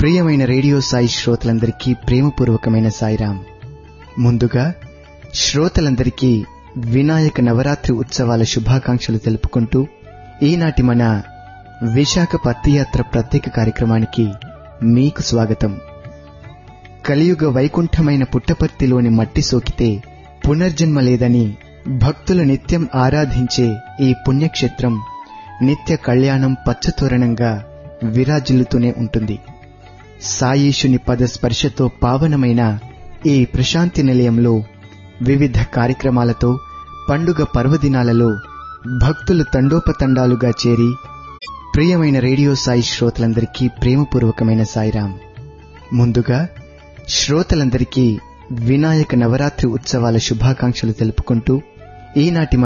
ప్రియమైన రేడియో సాయి శ్రోతలందరికీ ప్రేమపూర్వకమైన సాయిరాం ముందుగా శ్రోతలందరికీ వినాయక నవరాత్రి ఉత్సవాల శుభాకాంక్షలు తెలుపుకుంటూ ఈనాటి మన విశాఖ పత్తియాత్ర ప్రత్యేక కార్యక్రమానికి మీకు స్వాగతం కలియుగ వైకుంఠమైన పుట్టపర్తిలోని మట్టి సోకితే పునర్జన్మ లేదని భక్తులు నిత్యం ఆరాధించే ఈ పుణ్యక్షేత్రం నిత్య కళ్యాణం పచ్చతోరణంగా విరాజిల్లుతూనే ఉంటుంది సాయీశుని పద స్పర్శతో పావనమైన ఈ ప్రశాంతి నిలయంలో వివిధ కార్యక్రమాలతో పండుగ పర్వదినాలలో భక్తులు తండోపతండాలుగా చేరి ప్రియమైన రేడియో సాయి శ్రోతలందరికీ ప్రేమపూర్వకమైన సాయిరాం ముందుగా శ్రోతలందరికీ వినాయక నవరాత్రి ఉత్సవాల శుభాకాంక్షలు తెలుపుకుంటూ ఈనాటి